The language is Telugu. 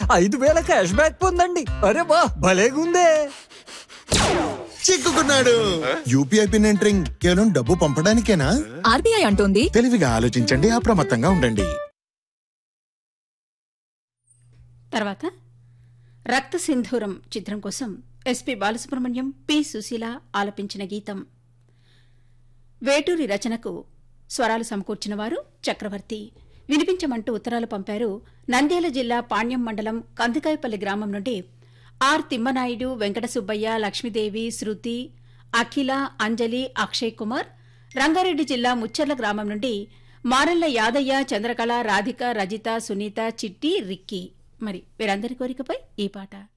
ఐదు వేల క్యాష్ బ్యాక్ పొందండి అరే వా భలేగుందే చిక్కుకున్నాడు యూపీఐ పిన్ ఎంటరింగ్ కేవలం డబ్బు పంపడానికేనా ఆర్బీఐ అంటోంది తెలివిగా ఆలోచించండి అప్రమత్తంగా ఉండండి తర్వాత రక్త సింధూరం చిత్రం కోసం ఎస్పి బాలసుబ్రహ్మణ్యం పి సుశీల ఆలపించిన గీతం వేటూరి రచనకు స్వరాలు సమకూర్చిన వారు చక్రవర్తి వినిపించమంటూ ఉత్తరాలు పంపారు నంద్యాల జిల్లా పాణ్యం మండలం కందికాయపల్లి గ్రామం నుండి ఆర్ తిమ్మనాయుడు వెంకట సుబ్బయ్య లక్ష్మీదేవి శృతి అఖిల అంజలి అక్షయ్ కుమార్ రంగారెడ్డి జిల్లా ముచ్చర్ల గ్రామం నుండి మారెల్ల యాదయ్య చంద్రకళ రాధిక రజిత సునీత చిట్టి రిక్కీ మరి వీరందరి కోరికపై ఈ పాట